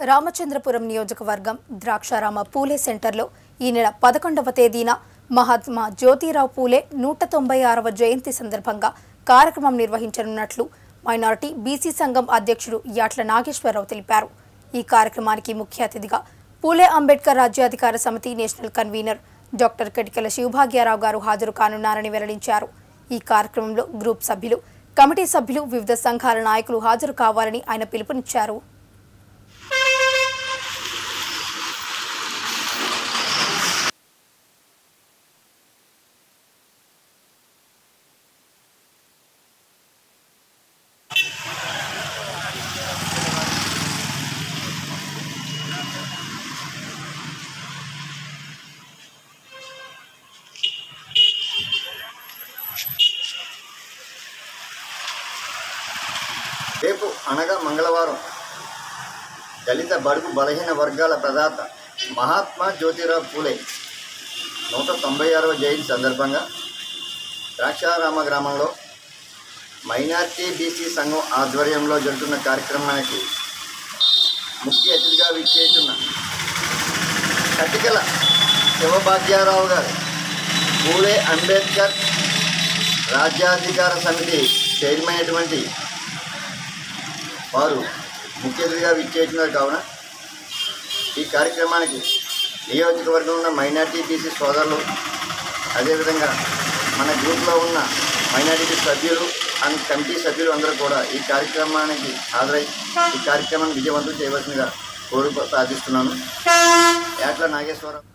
రామచంద్రపురం నియోజకవర్గం ద్రాక్షారామ పూలే సెంటర్లో ఈ నెల పదకొండవ తేదీన మహాత్మా జ్యోతిరావు పూలే నూట తొంభై ఆరవ జయంతి సందర్భంగా కార్యక్రమం నిర్వహించనున్నట్లు మైనారిటీ బీసీ సంఘం అధ్యక్షుడు యాట్ల నాగేశ్వరరావు తెలిపారు ఈ కార్యక్రమానికి ముఖ్య అతిథిగా పూలే Ambedkar Rajyadhikara Samithi national convener doctor Katikala Sivabhagyarao గారు హాజరు కానున్నారని వెల్లడించారు ఈ కార్యక్రమంలో గ్రూప్ సభ్యులు కమిటీ సభ్యులు వివిధ సంఘాల నాయకులు హాజరు కావాలని ఆయన పిలుపునిచ్చారు రేపు అనగా మంగళవారం దళిత బడుగు బలహీన వర్గాల ప్రదాత మహాత్మా జ్యోతిరావు పూలే నూట తొంభై ఆరవ జయంతి సందర్భంగా ద్రాక్షారామ గ్రామంలో మైనార్టీ బీసీ సంఘం ఆధ్వర్యంలో జరుగుతున్న కార్యక్రమానికి ముఖ్య అతిథిగా విచ్చేస్తున్న కటికల శివభాగ్యారావు గారు పూలే అంబేద్కర్ రాజ్యాధికార సమితి చైర్మన్ అయినటువంటి వారు ముఖ్య అతిథిగా విచ్చేసినారు కావున ఈ కార్యక్రమానికి నియోజకవర్గంలో ఉన్న మైనార్టీ బీసీ సోదరులు అదేవిధంగా మన గ్రూప్లో ఉన్న మైనార్టీ సభ్యులు అండ్ కమిటీ సభ్యులు అందరూ కూడా ఈ కార్యక్రమానికి హాజరై ఈ కార్యక్రమాన్ని విజయవంతం చేయవలసిందిగా కోరు ప్రార్థిస్తున్నాను యాట్ల నాగేశ్వరరావు